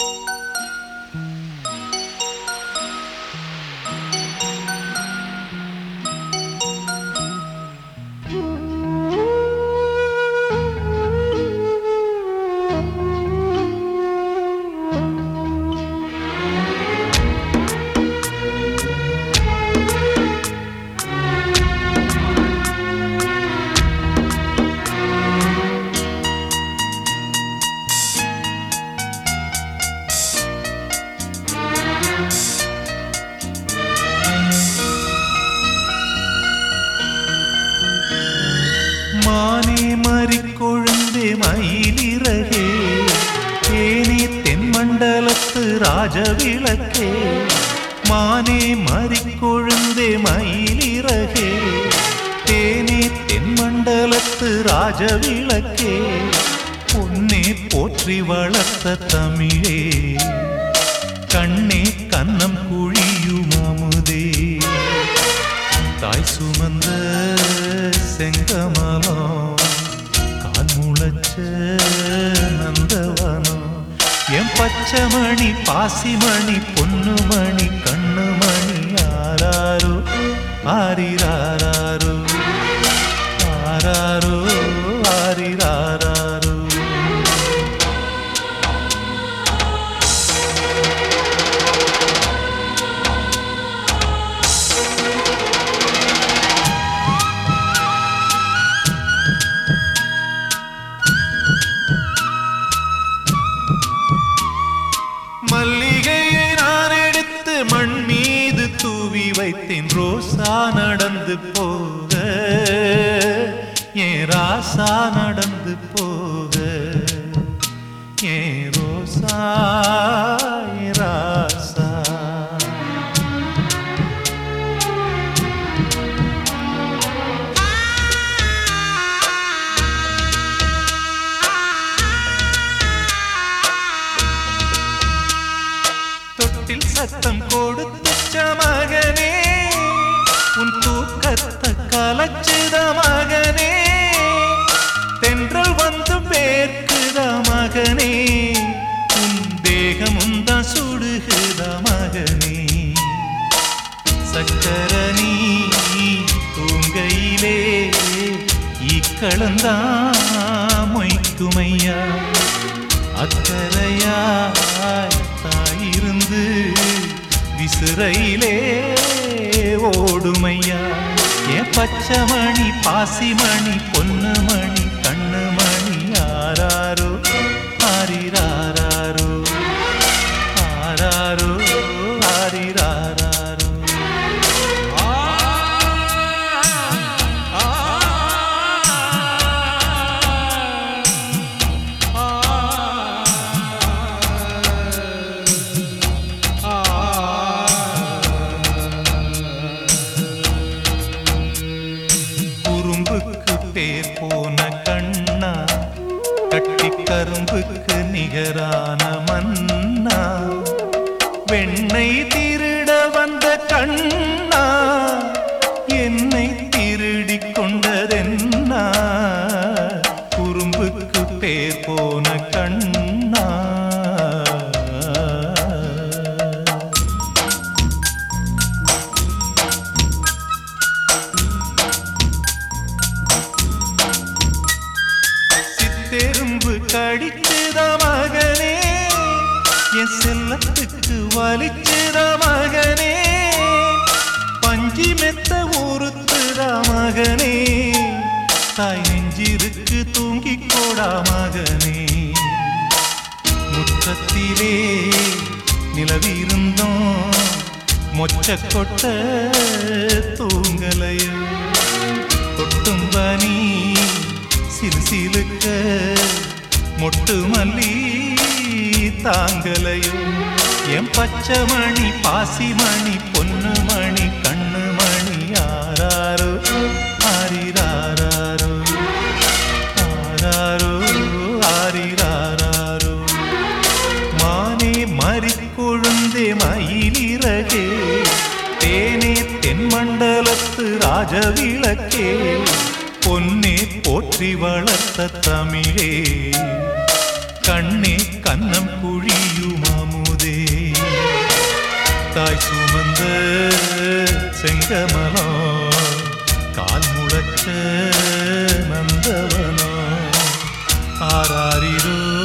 மானே மறிக்கொழுந்தே மயிலிறகே தேனே தென்மண்டலத்து ராஜவிளக்கே மானே மறிக்கொழுந்தே மயிலிறகே தேனே தென்மண்டலத்து ராஜவிளக்கே பொன்னே போற்றி வளர்த்த தமிழே கண்ணே கன்னம் குழியும் அமுதே தாய் சுமந்த செங்கமலம் கால் முளைச்ச நந்தவனம் என் பச்சைமணி பாசிமணி பொன்னுமணி கண்ணுமணி ஆராரோ ஆரிராரோ ஆராரோ ஆரிராரோ மல்லிகையை நான் எடுத்து மண் மீது தூவி வைத்தேன் ரோசா நடந்து போக ஏன் ராசா நடந்து போக ஏன் ரோசா ஏன் ராசா தொட்டில் சத்தம் கொடுத்த மகனே உன் தூக்கத்தை கலச்சுத மகனே தென்றல் வந்து பேர்க்குத மகனே உன் தேகமும் தான் சுடுகுத மகனே சக்கரணி தூங்கையிலே ஈக்களந்தா மொய்க்குமையா அக்கறையாய் தாயிருந்து விசிறையிலே ஓடுமையா என் பச்சைமணி பாசிமணி பொன்னுமணி கண்ணுமணி ஆராரோ ஆரிராரோ ஆராரோ ஆரிராரோ குறும்புக்கு பேர் போன கண்ணா கட்டி கரும்புக்கு நிகரான மன்னா வெண்ணை திருட வந்த கண்ணா என்னை திருடிக் கொண்டதென்னா குறும்புக்கு பேர் போன கண்ணா சித்தெரும்பு கடிச்சுத மகனே என் செல்லத்துக்கு வலிச்சுத மகனே பஞ்சி மெத்த ஊறுத்துத மகனே தாய் நெஞ்சிருக்கு தூங்கிக் கோடா மகனே முற்றத்திலே நிலவிருந்தோம் மொச்ச கொட்ட தூங்கலையோ கொட்டும் பனி சிலு சிலுக்க மொட்டு மல்லி தாங்கலையோ என் பச்சைமணி பாசிமணி பொன்னுமணி கண்ணுமணி ஆராரோ ஆரிராரோ ஆராரோ ஆரிராரோ மானே மறிக்கொழுந்தே மயிலிறகே தேனே தென்மண்டலத்து ராஜவிளக்கே பொன்னே போற்றி வளர்த்த தமிழே கண்ணே கன்னம் குழியுமா கமலம் கால் முளைச்ச நந்தவனம் ஆராரிரோ